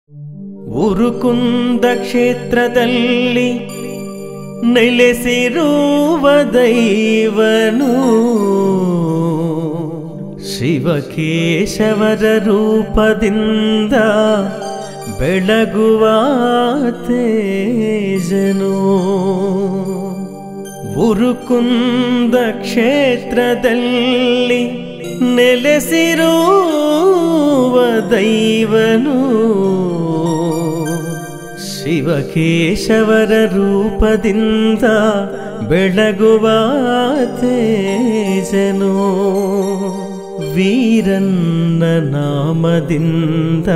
ಉರುಕುಂದ ಕ್ಷೇತ್ರದಲ್ಲಿ ನೆಲೆಸಿರುವ ದೈವನು ಶಿವಕೇಶವರ ರೂಪದಿಂದ ಬೆಳಗುವ ತೇಜನು ಉರುಕುಂದ ಕ್ಷೇತ್ರದಲ್ಲಿ ನೆಲೆಸಿರುವ ದೈವನು ಶಿವಕೇಶವರ ರೂಪದಿಂದ ಬೆಳಗುವ ತೇಜನು ವೀರನ್ನ ನಾಮದಿಂದ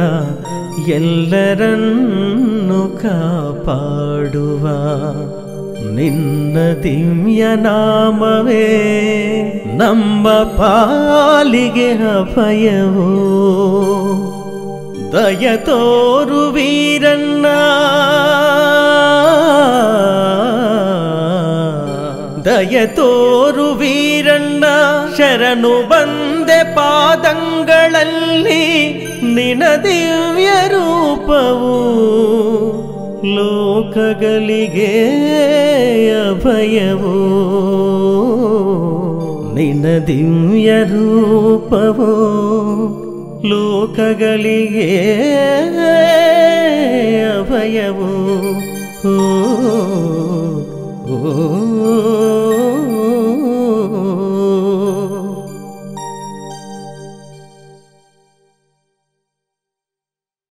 ಎಲ್ಲರನ್ನು ಕಾಪಾಡುವ ನಿನ್ನ ದಿವ್ಯ ನಾಮವೇ ನಮ್ಮ ಪಾಲಿಗೆ ಅಭಯವೋ ದಯ ತೋರು ವೀರಣ್ಣ ದಯ ತೋರು ವೀರಣ್ಣ ಶರಣು ಬಂದೆ ಪಾದಂಗಳಲ್ಲಿ ನಿನ ದಿವ್ಯ ರೂಪವು ಲೋಕಗಳಿಗೆ ಅಭಯವೋ ನಿನ ದಿವ್ಯ ರೂಪವೋ ಲೋಕಗಳಿಗೆ ಅಭಯವೋ ಓ, ಓ, ಓ